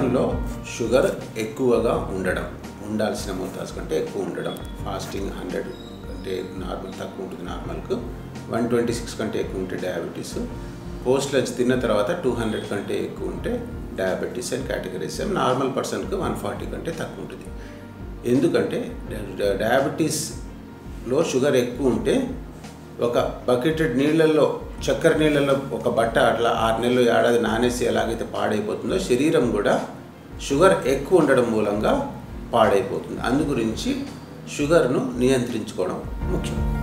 రక్తంలో షుగర్ ఎక్కువగా ఉండడం ఉండాల్సిన మోతాజు కంటే ఎక్కువ ఉండడం ఫాస్టింగ్ హండ్రెడ్ కంటే నార్మల్ తక్కువ ఉంటుంది నార్మల్కు వన్ ట్వంటీ సిక్స్ కంటే ఎక్కువ ఉంటే డయాబెటీస్ పోస్ట్ లంచ్ తిన్న తర్వాత టూ హండ్రెడ్ కంటే ఎక్కువ ఉంటే డయాబెటీస్ అని కేటగిరీస్ నార్మల్ పర్సన్కి వన్ ఫార్టీ కంటే తక్కువ ఉంటుంది ఎందుకంటే డ- డయాబెటీస్లో షుగర్ ఎక్కువ ఉంటే ఒక బకెటెడ్ నీళ్ళల్లో చక్కెర నీళ్ళల్లో ఒక బట్ట అట్లా ఆరు నెలలు ఏడాది నానేసి ఎలాగైతే పాడైపోతుందో శరీరం కూడా షుగర్ ఎక్కువ ఉండడం మూలంగా పాడైపోతుంది అందు గురించి షుగర్ను నియంత్రించుకోవడం ముఖ్యం